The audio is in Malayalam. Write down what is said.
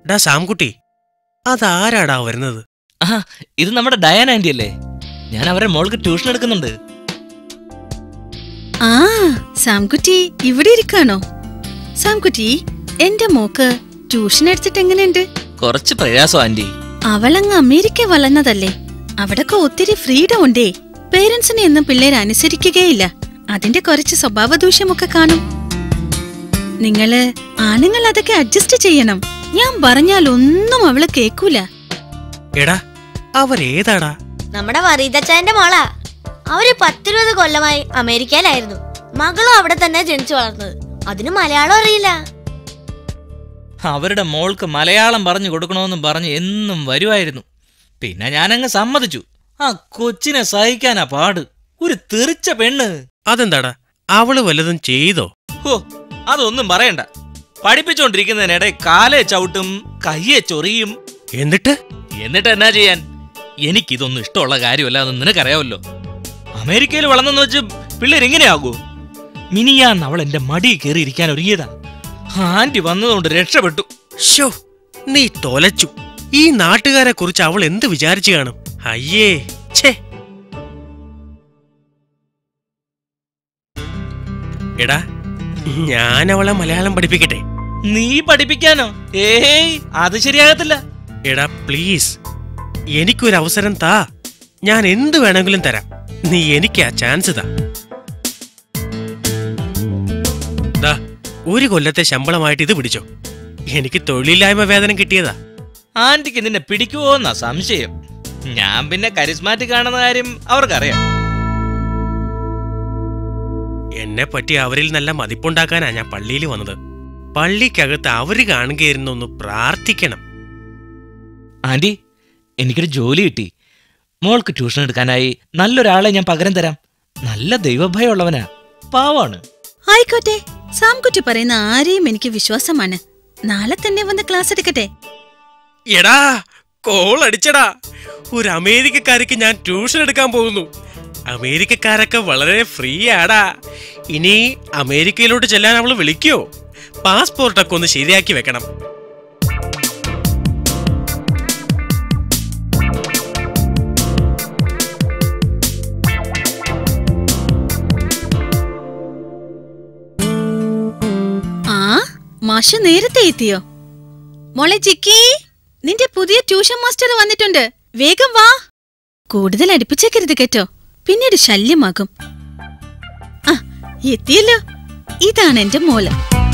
ഡാ സാംകുട്ടി അതാരാടാ വരുന്നത് ആ ഇത് നമ്മുടെ ഡയാൻ ആന്റി അല്ലേ ഞാൻ അവരെ മോൾക്ക് ട്യൂഷൻ എടുക്കുന്നുണ്ട് ആ സാംകുട്ടി ഇവിടെ ഇരിക്കാണോ സാംകുട്ടി എന്റെ മോക്ക് ട്യൂഷൻ എടുത്തിട്ട് എങ്ങനെയുണ്ട് കുറച്ച് പ്രയാസം ആന്റി അവളങ്ങ് അമേരിക്ക വളർന്നതല്ലേ അവിടൊക്കെ ഒത്തിരി ഫ്രീഡം ഉണ്ടേ പേരൻസിനെ ഒന്നും പിള്ളേര് അനുസരിക്കുകയില്ല അതിന്റെ കുറച്ച് സ്വഭാവ ദൂഷ്യമൊക്കെ കാണും നിങ്ങള് ആണുങ്ങൾ അതൊക്കെ അഡ്ജസ്റ്റ് ചെയ്യണം ഞാൻ പറഞ്ഞാൽ ഒന്നും അവള് കേക്കൂല എടാ അവരേതാടാ നമ്മുടെ വറീദച്ചായന്റെ മോളാ അവര് പത്തിരുപത് കൊല്ലമായി അമേരിക്കയിലായിരുന്നു മകളും അവിടെ തന്നെ ജനിച്ചു വളർന്നത് അതിന് മലയാളം അറിയില്ല അവരുടെ മോൾക്ക് മലയാളം പറഞ്ഞു കൊടുക്കണമെന്നും പറഞ്ഞ് എന്നും വരുമായിരുന്നു പിന്നെ ഞാനങ്ങ് സമ്മതിച്ചു ആ കൊച്ചിനെ സഹിക്കാനാ പാട് ഒരു തെറിച്ച പെണ്ണ് അതെന്താടാ അവള് വല്ലതും ചെയ്തോ ഹോ അതൊന്നും പറയണ്ട പഠിപ്പിച്ചോണ്ടിരിക്കുന്നതിനിടെ കാലേ ചവിട്ടും കയ്യെ ചൊറിയും എന്നിട്ട് എന്നിട്ട് എന്നാ ചെയ്യാൻ എനിക്കിതൊന്നും ഇഷ്ടമുള്ള കാര്യമല്ല എന്ന് നിനക്കറിയാമല്ലോ അമേരിക്കയിൽ വളർന്നെന്ന് വെച്ച് പിള്ളേർ എങ്ങനെയാകൂ മിനിയാന്ന് അവൾ എന്റെ മടി കയറി ഇരിക്കാൻ ഒരുങ്ങിയതാ ആന്റി വന്നതുകൊണ്ട് രക്ഷപ്പെട്ടു ഷോ നീ തൊലച്ചു ഈ നാട്ടുകാരെ കുറിച്ച് അവൾ എന്ത് വിചാരിച്ചു കാണും അയ്യേ ഛേ എടാ ഞാൻ അവളെ മലയാളം പഠിപ്പിക്കട്ടെ നീ പഠിപ്പിക്കാനോ ഏയ് അത് ശരിയാകത്തില്ല എടാ പ്ലീസ് എനിക്കൊരു അവസരം താ ഞാൻ എന്ത് വേണമെങ്കിലും തരാം നീ എനിക്ക് ആ ചാൻസ് താ ദാ, ഒരു കൊല്ലത്തെ ശമ്പളമായിട്ട് ഇത് പിടിച്ചോ എനിക്ക് തൊഴിലില്ലായ്മ വേതനം കിട്ടിയതാ ആന്റിക്ക് നിന്നെ പിടിക്കുവോ എന്നാ സംശയം ഞാൻ പിന്നെ കരിസ്മാറ്റിക് ആണെന്ന കാര്യം അവർക്കറിയാം എന്നെ പറ്റി അവരിൽ നല്ല മതിപ്പുണ്ടാക്കാനാ ഞാൻ പള്ളിയിൽ വന്നത് പള്ളിക്കകത്ത് അവര് കാണുകയായിരുന്നു ഒന്ന് പ്രാർത്ഥിക്കണം ആന്റി എനിക്കൊരു ജോലി കിട്ടി മോൾക്ക് ട്യൂഷൻ എടുക്കാനായി നല്ലൊരാളെ ഞാൻ പകരം തരാം നല്ല ദൈവഭയമുള്ളവനാ പാവാണ് ആയിക്കോട്ടെ സാംകുട്ടി പറയുന്ന ആരെയും എനിക്ക് വിശ്വാസമാണ് നാളെ തന്നെ വന്ന് ക്ലാസ് എടുക്കട്ടെ എടാ കോൾ അടിച്ചടാ ഒരു അമേരിക്കക്കാർക്ക് ഞാൻ ട്യൂഷൻ എടുക്കാൻ പോകുന്നു അമേരിക്കക്കാരൊക്കെ വളരെ ഫ്രീ ആടാ ഇനി അമേരിക്കയിലോട്ട് ചെല്ലാൻ അവള് വിളിക്കോ പാസ്പോർട്ടൊക്കെ ഒന്ന് ശരിയാക്കി വെക്കണം ആ മാഷ് നേരത്തെ എത്തിയോ മോളെ ചിക്കി നിന്റെ പുതിയ ട്യൂഷൻ മാസ്റ്റർ വന്നിട്ടുണ്ട് വേഗം വാ കൂടുതൽ അടുപ്പിച്ചേക്കരുത് കേട്ടോ പിന്നീട് ശല്യമാകും ആ എത്തിയല്ലോ ഇതാണ് എന്റെ മോള്